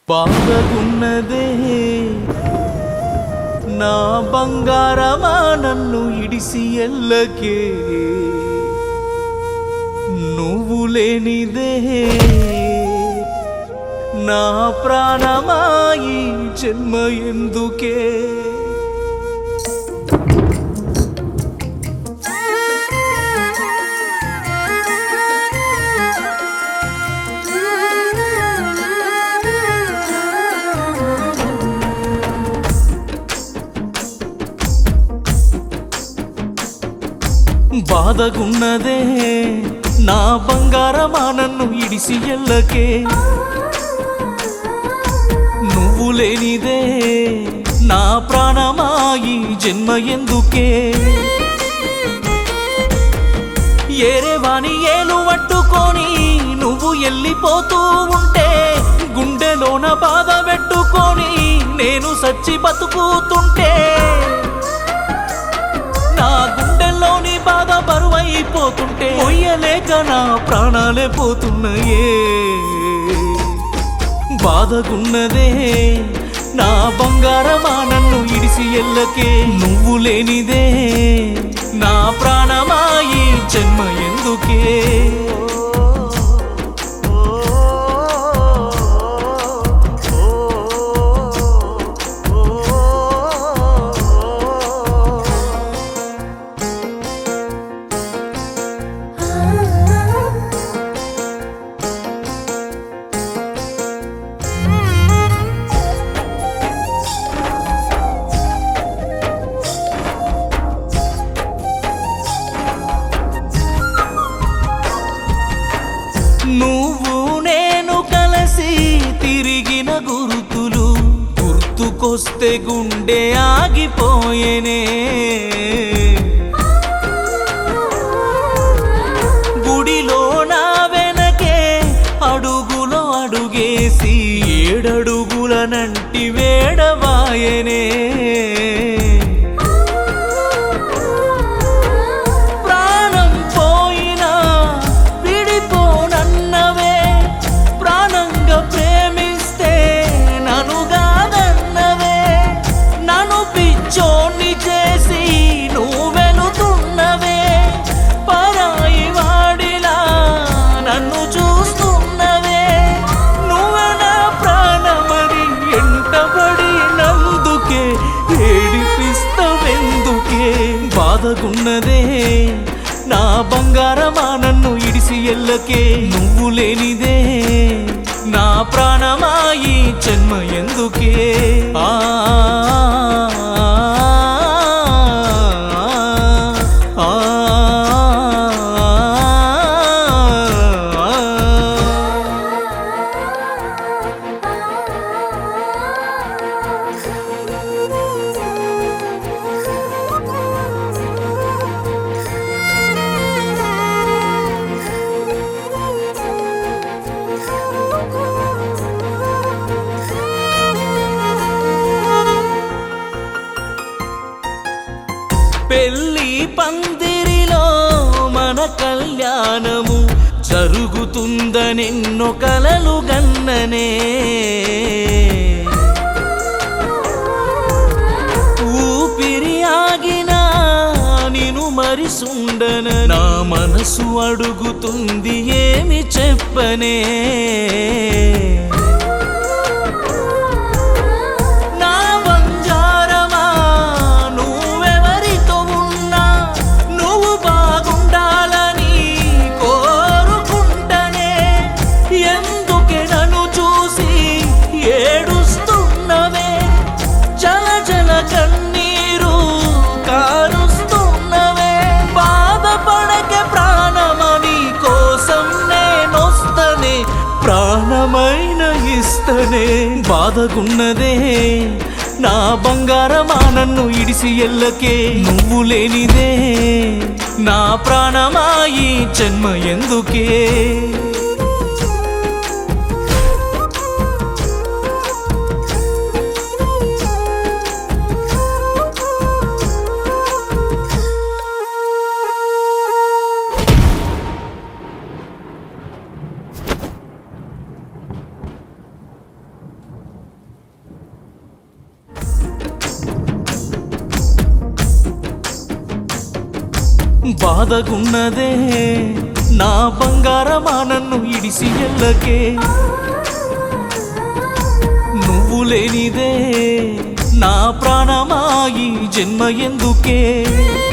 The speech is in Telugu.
బాధగున్నదే నా బంగారమా నన్ను ఇడిసి ఎల్లకే నువ్వు లేనిదే నా ప్రాణమా ఈ జన్మ ఎందుకే బాధగున్నదే నా బంగారమా నన్ను ఇడిసి ఎల్లకే నువ్వు లేనిదే నా ప్రాణమా ఈ జన్మ ఎందుకే ఏరే వాణి ఏలు పట్టుకొని నువ్వు వెళ్ళిపోతూ ఉంటే గుండెలోన బాధ పెట్టుకొని నేను సచ్చి బతుకుతుంటే నా గుండెల్లోని బాధ బరువైపోతుంటే మొయ్యలేక నా ప్రాణాలే పోతున్నాయే బాధగున్నదే నా బంగారమా నన్ను ఇడిసి ఎల్లకే నువ్వు లేనిదే నా ప్రాణమా ఈ జన్మ ఎందుకే నువ్వు నేను కలిసి తిరిగిన గురుతులు గుర్తుకొస్తే గుండె ఆగిపోయేనే గుడిలో నా వెనకే అడుగులో అడుగేసి ఏడడుగులనంటి వేడవాయనే ప్రాణం పోయినా విడిపోనన్నవే ప్రాణంగా ప్రేమిస్తే నన్ను కాదన్నవే నన్ను పిచ్చోని చేసి నువ్వు వెళుతున్నవే పరాయి వాడిలా నన్ను చూస్తున్నవే నువ్వు నా ప్రాణమని ఎంటబడి నందుకే ఏడిపిస్తవెందుకే బాధగున్నదే నా బంగారమా నన్ను ఇడిసి ఎల్లకే నువ్వు లేనిదే నా ప్రాణమా ఈ జన్మ ఎందుకే ఆ ఆ, ఆ. పెళ్లి పందిరిలో మన కళ్యాణము జరుగుతుందనెన్నో కలలు గన్ననే ఊపిరి ఆగినా నిను మరిసుండన నా మనసు అడుగుతుంది ఏమి చెప్పనే నా బంగారమా నువ్వెవరితో ఉన్నా నువ్వు బాగుండాలని కోరుకుంటనే ఎందుకే నన్ను చూసి ఏడుస్తున్నవే జల జల కన్నీరు కారుస్తున్నవే బాధపడకే ప్రాణమని కోసం నేనొస్తనే ప్రాణమైన ఇస్తనే బాధగున్నదే నా బంగారమా నన్ను ఇడిసి ఎల్లకే నువ్వు లేనిదే నా ప్రాణమా ఈ జన్మ ఎందుకే బాధగున్నదే నా బంగారమా నన్ను ఇడిసి ఎల్లకే నువ్వు లేనిదే నా ప్రాణమా ఈ జన్మ ఎందుకే